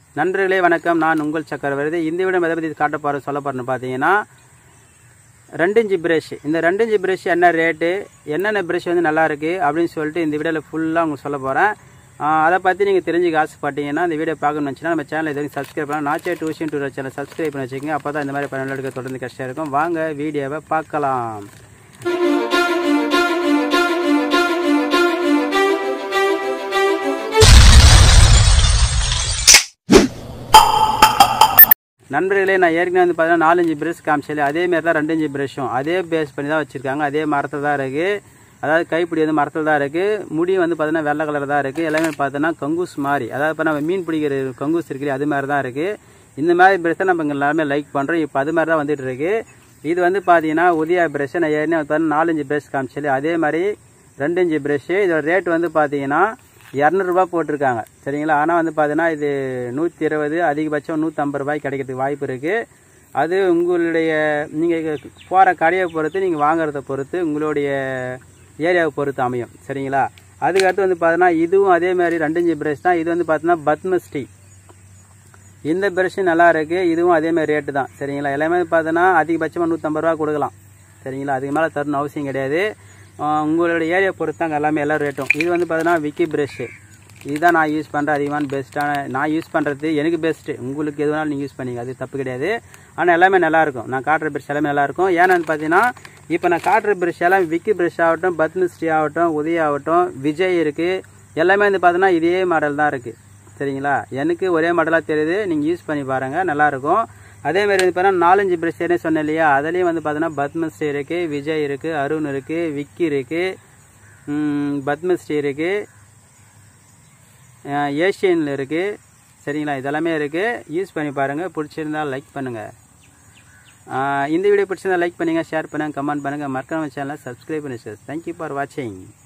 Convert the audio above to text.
நண்பர்களே வணக்கம் நான் உங்கள் சக்கரவர்த்தி இந்த வீடியோ எதை பற்றி காட்ட போகிற சொல்ல போகிறேன்னு பார்த்தீங்கன்னா ரெண்டு இன்ச்சு பிரஷ் இந்த ரெண்டு இன்ச்சு பிரஷ் என்ன ரேட்டு என்னென்ன பிரஷ் வந்து நல்லா இருக்கு அப்படின்னு சொல்லிட்டு இந்த வீடியோவில் ஃபுல்லாக உங்களுக்கு சொல்ல போகிறேன் அதை பற்றி நீங்கள் தெரிஞ்சுக்க ஆசைப்பட்டீங்கன்னா இந்த வீடியோ பார்க்கணும்னு வச்சுன்னா நம்ம சேனல் எதுவும் சப்ஸ்கிரைப் பண்ணலாம் நாச்சே டூஷன் டூ சேனல் சப்ஸ்கிரைப் பண்ணி வச்சுக்கோங்க அப்போ தான் இந்த மாதிரி பயனுள்ள எடுக்க தொடர்ந்து கஷ்டம் இருக்கும் வாங்க வீடியோவை பார்க்கலாம் நண்பர்களே நான் ஏற்கனவே வந்து பார்த்தீங்கன்னா நாலஞ்சு பிரஷ் காமிச்சல அதே மாதிரி தான் ரெண்டு இன்ச்சு பிரஷும் அதே பேஸ் பண்ணி தான் வச்சுருக்காங்க அதே மரத்தில் தான் இருக்குது அதாவது கைப்பிடி வந்து மரத்தில் தான் இருக்குது முடி வந்து பார்த்தீங்கன்னா வெள்ளை கலர் தான் இருக்குது எல்லாமே பார்த்தோன்னா கங்கூஸ் மாதிரி அதாவது இப்போ நம்ம மீன் பிடிக்கிற கங்கூஸ் இருக்குது அது மாதிரி தான் இருக்குது இந்த மாதிரி பிரஷ் தான் நம்ம இங்க எல்லாமே லைக் பண்ணுறோம் இப்போ அது மாதிரி தான் வந்துட்டு இருக்கு இது வந்து பார்த்தீங்கன்னா உதயா பிரஷ் நான் ஏற்கனவே பார்த்தீங்கன்னா நாலஞ்சு பிரஷ் காமிச்சல அதே மாதிரி ரெண்டு இன்ச்சு பிரஷ்ஷு இதோட ரேட் வந்து பார்த்தீங்கன்னா இரநூறுபா போட்டிருக்காங்க சரிங்களா ஆனால் வந்து பார்த்தீங்கன்னா இது நூற்றி இருபது அதிகபட்சம் நூற்றம்பது ரூபாய்க்கு கிடைக்கிறதுக்கு வாய்ப்பு இருக்குது அது உங்களுடைய நீங்கள் போகிற கடையை பொறுத்து நீங்கள் வாங்குறத பொறுத்து உங்களுடைய ஏரியாவை பொறுத்து அமையும் சரிங்களா அதுக்கடுத்து வந்து பார்த்தீங்கன்னா இதுவும் அதே மாதிரி ரெண்டு இன்ச்சு பிரஷ் தான் இது வந்து பார்த்தீங்கன்னா பத்மஸ்ரீ இந்த பிரஷ் நல்லா இருக்குது இதுவும் அதே மாதிரி ரேட்டு தான் சரிங்களா எல்லாமே பார்த்தீங்கன்னா அதிகபட்சமாக நூற்றம்பது ரூபா கொடுக்கலாம் சரிங்களா அதுக்கு மேலே தரணும் அவசியம் கிடையாது ஆஹ் உங்களோட ஏரியா பொறுத்து தாங்க எல்லாமே எல்லா ரேட்டும் இது வந்து பார்த்தீங்கன்னா விக்கி ப்ரெஷ்ஷு இதுதான் நான் யூஸ் பண்ணுற அதிகமான பெஸ்ட்டான நான் யூஸ் பண்ணுறது எனக்கு பெஸ்ட்டு உங்களுக்கு எது வேணாலும் நீங்கள் யூஸ் பண்ணிங்க அது தப்பு கிடையாது ஆனால் எல்லாமே நல்லாயிருக்கும் நான் காட்டுற ப்ரெஷ் எல்லாமே நல்லாயிருக்கும் ஏன்னு வந்து பார்த்தீங்கன்னா இப்போ நான் காட்டுற ப்ரெஷ் எல்லாம் விக்கி ப்ரெஷ் ஆகட்டும் பத்மஸ்ரீ ஆகட்டும் உதய ஆகட்டும் விஜய் இருக்குது எல்லாமே வந்து பார்த்தீங்கன்னா இதே மாடல் தான் இருக்குது சரிங்களா எனக்கு ஒரே மாடலாக தெரியுது நீங்கள் யூஸ் பண்ணி பாருங்கள் நல்லாயிருக்கும் அதே மாதிரி வந்து பார்த்தீங்கன்னா நாலஞ்சு ப்ரெஷ் என்ன சொன்னேன் இல்லையா அதுலேயும் வந்து பார்த்தீங்கன்னா பத்மஸ்ரீ இருக்குது விஜய் இருக்குது அருண் இருக்குது விக்கி இருக்குது பத்மஸ்ரீ இருக்குது ஏஷியனில் இருக்குது சரிங்களா இதெல்லாமே இருக்குது யூஸ் பண்ணி பாருங்கள் பிடிச்சிருந்தா லைக் பண்ணுங்கள் இந்த வீடியோ பிடிச்சிருந்தா லைக் பண்ணுங்கள் ஷேர் பண்ணுங்கள் கமெண்ட் பண்ணுங்கள் மறக்காம சேனலை சப்ஸ்கிரைப் பண்ணி சார் தேங்க்யூ ஃபார் வாட்சிங்